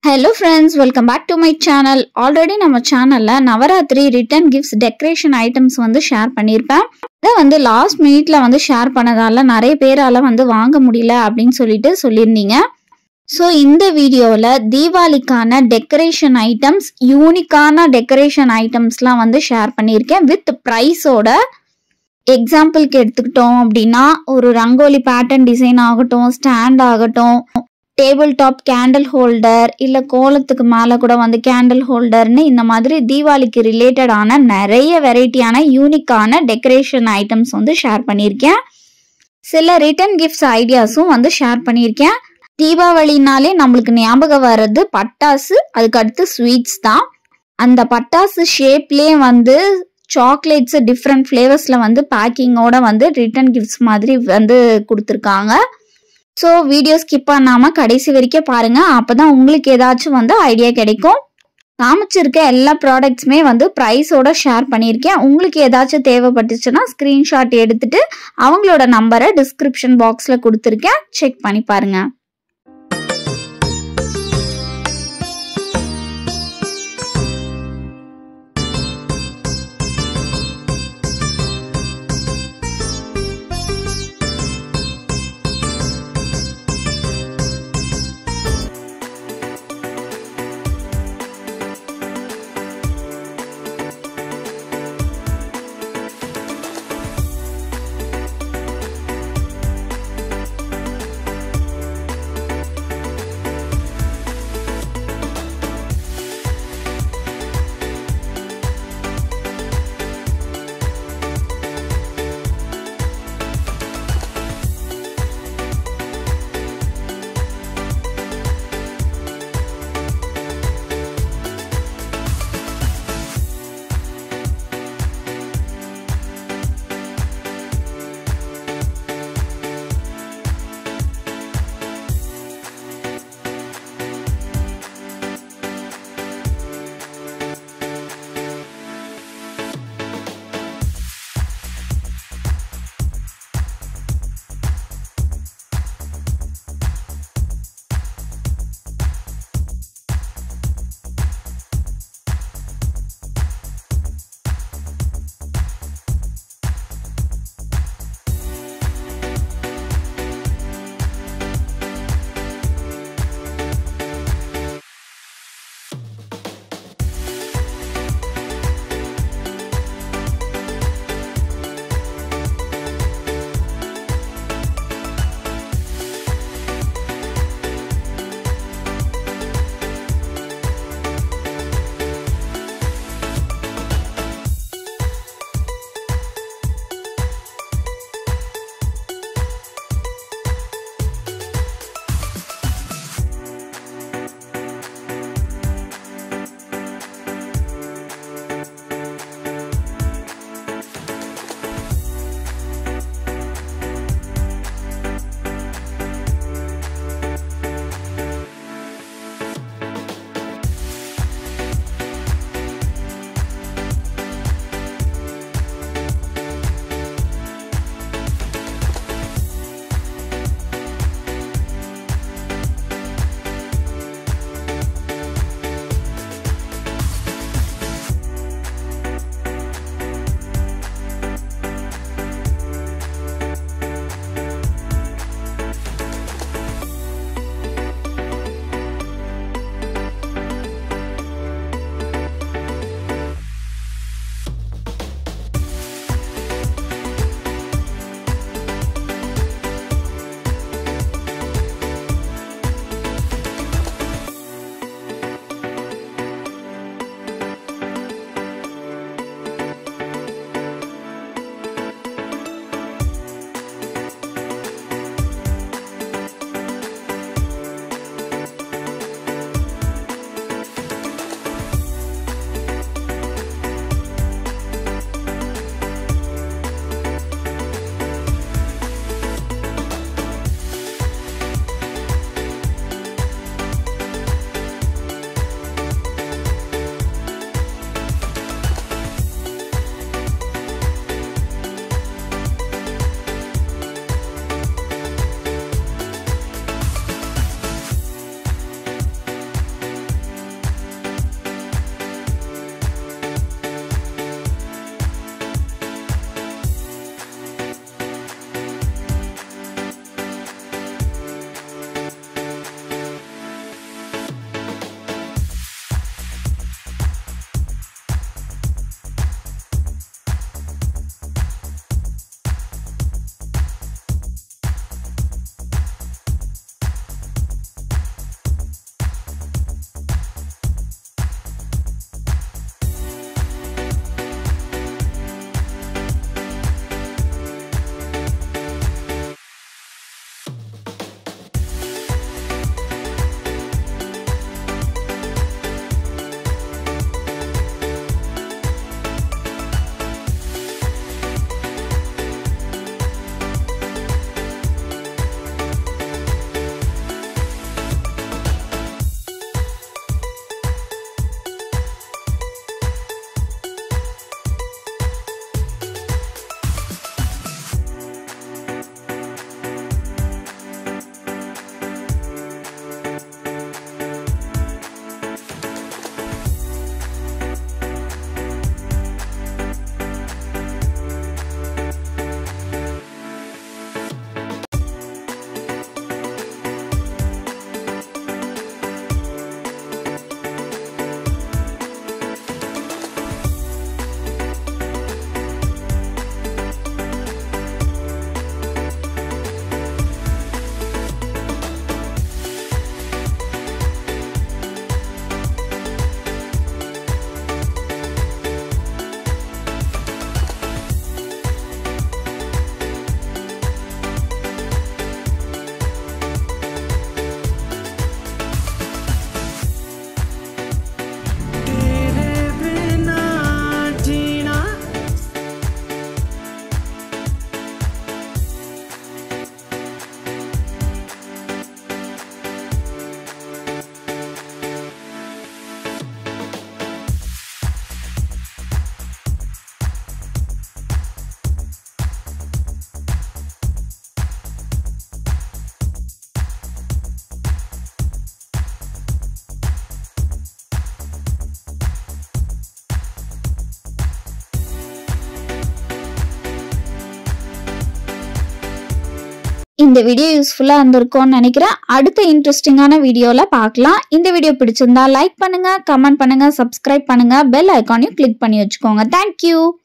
hello friends welcome back to my channel already நம்ம சேனலில் Navratri return gifts decoration items வந்து share பண்ணியிருப்பேன் இதை வந்து லாஸ்ட் மினிட்ல வந்து ஷேர் பண்ணதால நிறைய பேரால வந்து வாங்க முடியல அப்படின்னு சொல்லிட்டு சொல்லியிருந்தீங்க ஸோ இந்த வீடியோவில் தீபாவளிக்கான டெக்கரேஷன் ஐட்டம்ஸ் யூனிக்கான டெக்கரேஷன் ஐட்டம்ஸ்லாம் வந்து ஷேர் பண்ணியிருக்கேன் வித் ப்ரைஸோட எக்ஸாம்பிளுக்கு எடுத்துக்கிட்டோம் அப்படின்னா ஒரு ரங்கோலி பேட்டர்ன் டிசைன் ஆகட்டும் ஸ்டாண்ட் ஆகட்டும் டேபிள் டாப் கேண்டில் ஹோல்டர் இல்லை கோலத்துக்கு மேலே கூட வந்து கேண்டில் ஹோல்டர்னு இந்த மாதிரி தீபாவளிக்கு ரிலேட்டடான நிறைய வெரைட்டியான யூனிக்கான டெக்கரேஷன் ஐட்டம்ஸ் வந்து ஷேர் பண்ணியிருக்கேன் சில ரிட்டன் கிஃப்ட்ஸ் ஐடியாஸும் வந்து ஷேர் பண்ணியிருக்கேன் தீபாவளினாலே நம்மளுக்கு ஞாபகம் வர்றது பட்டாசு அதுக்கு அடுத்து ஸ்வீட்ஸ் தான் அந்த பட்டாசு ஷேப்லேயே வந்து சாக்லேட்ஸ் டிஃப்ரெண்ட் ஃப்ளேவர்ஸில் வந்து பேக்கிங்கோட வந்து ரிட்டன் கிஃப்ட்ஸ் மாதிரி வந்து கொடுத்துருக்காங்க ஸோ வீடியோ ஸ்கிப் பண்ணாமல் கடைசி வரைக்கும் பாருங்கள் அப்போ தான் உங்களுக்கு ஏதாச்சும் வந்து ஐடியா கிடைக்கும் காமிச்சிருக்க எல்லா ப்ராடக்ட்ஸுமே வந்து ப்ரைஸோட ஷேர் பண்ணியிருக்கேன் உங்களுக்கு ஏதாச்சும் தேவைப்பட்டுச்சுன்னா ஸ்க்ரீன்ஷாட் எடுத்துட்டு அவங்களோட நம்பரை டிஸ்கிரிப்ஷன் பாக்ஸில் கொடுத்துருக்கேன் செக் பண்ணி பாருங்கள் இந்த வீடியோ யூஸ்ஃபுல்லாக இருந்திருக்கும்னு நினைக்கிறேன் அடுத்த இன்ட்ரெஸ்டிங்கான வீடியோவில் பார்க்கலாம் இந்த வீடியோ பிடிச்சிருந்தா லைக் பண்ணுங்க கமெண்ட் பண்ணுங்க சப்ஸ்கிரைப் பண்ணுங்க பெல் ஐக்கானையும் கிளிக் பண்ணி வச்சுக்கோங்க தேங்க்யூ